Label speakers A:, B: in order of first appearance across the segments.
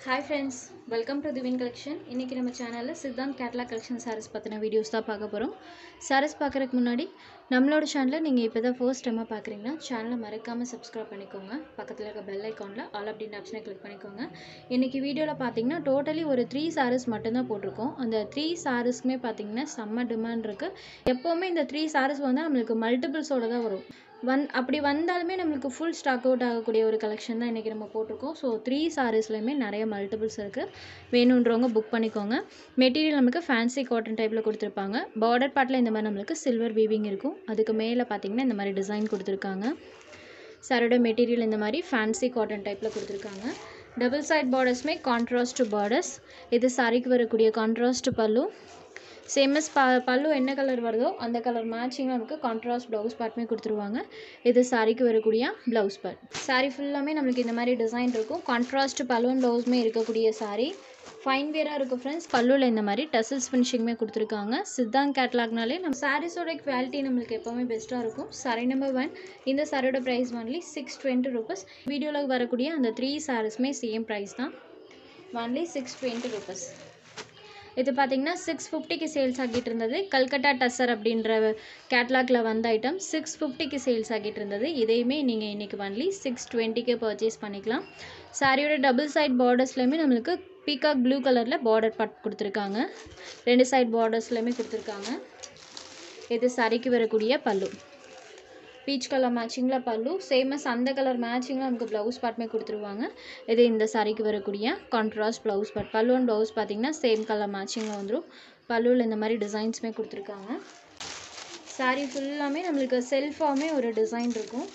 A: hi friends welcome to திவின் collection இன்றைக்கி நம்ம சேனலில் சித்தாந்த் கேட்லாக் கலெக்ஷன் சாரீஸ் பற்றின வீடியோஸ் தான் பார்க்க போகிறோம் சாரீஸ் பார்க்குறதுக்கு முன்னாடி நம்மளோட சேனலை நீங்கள் இப்போ தான் ஃபர்ஸ்ட் டைமாக பார்க்குறீங்கன்னா சேனலை மறக்காமல் சப்ஸ்கிரைப் பண்ணிக்கோங்க பக்கத்தில் இருக்க பெல் ஐக்கானில் ஆல் அப்படின்ற ஆப்ஷனை கிளிக் பண்ணிக்கோங்க இன்றைக்கி வீடியோவில் பார்த்தீங்கன்னா டோட்டலி ஒரு த்ரீ சாரீஸ் மட்டும்தான் போட்டிருக்கோம் அந்த த்ரீ சாரீஸ்க்குமே பார்த்தீங்கன்னா செம்ம டிமாண்ட் இருக்குது எப்போவுமே இந்த த்ரீ சாரீஸ் வந்து நம்மளுக்கு மல்டிபிள்ஸோட தான் வரும் வந் அப்படி வந்தாலுமே நம்மளுக்கு ஃபுல் ஸ்டாக் அவுட் ஆகக்கூடிய ஒரு கலெக்ஷன் தான் இன்றைக்கி நம்ம போட்டிருக்கோம் ஸோ த்ரீ சாரீஸ்லையுமே நிறைய மல்டிபிள்ஸ் இருக்குது வேணுன்றவங்க புக் பண்ணிக்கோங்க மெட்டீரியல் நமக்கு ஃபேன்சி காட்டன் டைப்பில் கொடுத்துருப்பாங்க பார்டர் பார்ட்டில் இந்த மாதிரி நம்மளுக்கு சில்வர் வீவிங் இருக்கும் அதுக்கு மேலே பார்த்தீங்கன்னா இந்த மாதிரி டிசைன் கொடுத்துருக்காங்க சாரோட மெட்டீரியல் இந்த மாதிரி ஃபேன்சி காட்டன் டைப்பில் கொடுத்துருக்காங்க டபுள் சைட் பார்டர்ஸுமே கான்ட்ராஸ்ட் பார்டர்ஸ் இது சாரிக்கு வரக்கூடிய கான்ட்ராஸ்ட் பல்லு சேமஸ் ப பல்லு என்ன கலர் வருதோ அந்த கலர் மேட்சிங் நமக்கு கான்ட்ராஸ்ட் ப்ளவுஸ் பார்ட்டுமே கொடுத்துருவாங்க இது சாரிக்கு வரக்கூடிய ப்ளவுஸ் பார்ட் சாரி ஃபுல்லாமே நம்மளுக்கு இந்த மாதிரி டிசைன் இருக்கும் கான்ட்ராஸ்ட் பல்லுவன் ப்ளவுஸுமே இருக்கக்கூடிய சாரி ஃபைன் வேராக இருக்கும் ஃப்ரெண்ட்ஸ் பல்லுவில் இந்த மாதிரி டசல்ஸ் ஃபினிஷிங்குமே கொடுத்துருக்காங்க சித்தாங் கேட்லாக்னாலே நம்ம சாரீஸோட குவாலிட்டி நம்மளுக்கு எப்போவுமே பெஸ்ட்டாக இருக்கும் சாரி நம்பர் ஒன் இந்த சாரியோட price only six twenty rupees வீடியோவில் வரக்கூடிய அந்த த்ரீ சாரீஸுமே சேம் ப்ரைஸ் தான் ஒன்லி சிக்ஸ் டுவெண்ட்டி ருபீஸ் இது பார்த்தீங்கன்னா சிக்ஸ் ஃபிஃப்டிக்கு சேல்ஸ் ஆகிட்டு இருந்தது கல்கட்டா டசர் அப்படின்ற கேட்லாக்ல வந்த ஐட்டம் சிக்ஸ் ஃபிஃப்டிக்கு சேல்ஸ் ஆகிட்டு இருந்தது இதையுமே நீங்கள் இன்றைக்கி ஒன்லி சிக்ஸ் டுவெண்ட்டிக்கு பர்ச்சேஸ் பண்ணிக்கலாம் சாரியோட டபுள் சைட் பார்டர்ஸ்லையுமே நம்மளுக்கு பீகாக் ப்ளூ கலரில் பார்டர் பார்ட் கொடுத்துருக்காங்க ரெண்டு சைட் பார்டர்ஸ்லையுமே கொடுத்துருக்காங்க இது சாரிக்கு வரக்கூடிய பல்லு பீச் கலர் மேட்சிங்கில் பல்லு சேமஸ் அந்த கலர் மேட்சிங்கில் நமக்கு ப்ளவுஸ் பார்ட்டுமே கொடுத்துருவாங்க இது இந்த சாரிக்கு வரக்கூடிய contrast blouse part pallu and blouse பார்த்தீங்கன்னா சேம் கலர் மேட்சிங்கில் வந்துடும் பல்லுவில் இந்த மாதிரி டிசைன்ஸுமே கொடுத்துருக்காங்க சாரீ ஃபுல்லாமே நம்மளுக்கு செல்ஃபாகவே ஒரு டிசைன் இருக்கும்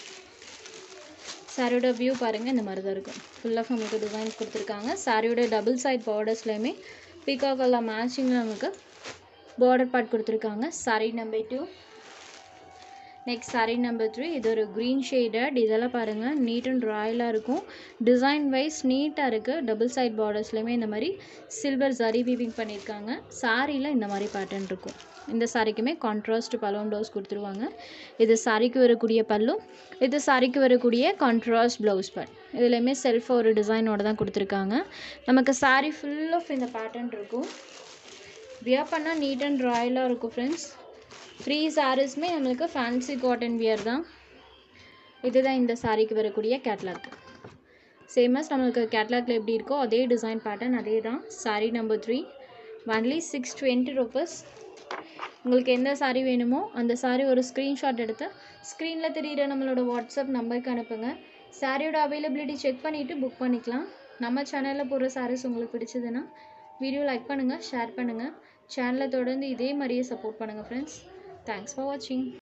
A: சாரியோட வியூ பாருங்கள் இந்த மாதிரி தான் இருக்கும் ஃபுல்லாக நம்மளுக்கு டிசைன்ஸ் கொடுத்துருக்காங்க சாரியோட டபுள் சைட் பார்டர்ஸ்லையுமே பீகா கலர் மேட்சிங்கில் நமக்கு பார்டர் பார்ட் கொடுத்துருக்காங்க sari number two next sari number three இது ஒரு க்ரீன் ஷேடட் இதெல்லாம் பாருங்கள் நீட் அண்ட் ராயலாக இருக்கும் டிசைன் வைஸ் நீட்டாக இருக்குது டபுள் சைட் பார்டர்ஸ்லையுமே இந்த மாதிரி சில்வர் ஜரி வீவிங் பண்ணியிருக்காங்க சாரியில் இந்த மாதிரி பேட்டர்ன் இருக்கும் இந்த சாரிக்குமே கான்ட்ராஸ்ட் பலோன் ப்ளவுஸ் கொடுத்துருவாங்க இது சாரிக்கு வரக்கூடிய பல்லு இது சாரிக்கு வரக்கூடிய கான்ட்ராஸ்ட் ப்ளவுஸ் பேட் இதுலேயுமே செல்ஃபாக ஒரு டிசைனோட தான் கொடுத்துருக்காங்க நமக்கு சாரீ ஃபுல் ஆஃப் இந்த பேட்டர்ன் இருக்கும் வியர் பண்ணால் நீட் அண்ட் ராயலாக இருக்கும் ஃப்ரெண்ட்ஸ் த்ரீ சாரீஸுமே நம்மளுக்கு ஃபேன்சி காட்டன் வியர் தான் இதுதான் இந்த சாரீக்கு வரக்கூடிய கேட்லாக் சேமஸ் நம்மளுக்கு கேட்லாக்ல எப்படி இருக்கோ அதே டிசைன் பேட்டர்ன் அதே தான் sari number three only six twenty rupees உங்களுக்கு எந்த சாரீ வேணுமோ அந்த சாரீ ஒரு ஸ்க்ரீன்ஷாட் எடுத்து ஸ்க்ரீனில் தெரிகிற நம்மளோட வாட்ஸ்அப் நம்பருக்கு அனுப்புங்க சாரியோட அவைலபிலிட்டி செக் பண்ணிவிட்டு புக் பண்ணிக்கலாம் நம்ம சேனலில் போடுற சாரீஸ் உங்களுக்கு பிடிச்சதுன்னா வீடியோ லைக் பண்ணுங்கள் ஷேர் பண்ணுங்கள் சேனலை தொடர்ந்து இதே மாதிரியே சப்போர்ட் பண்ணுங்கள் ஃப்ரெண்ட்ஸ் தேங்க்ஸ் ஃபார் வாட்சிங்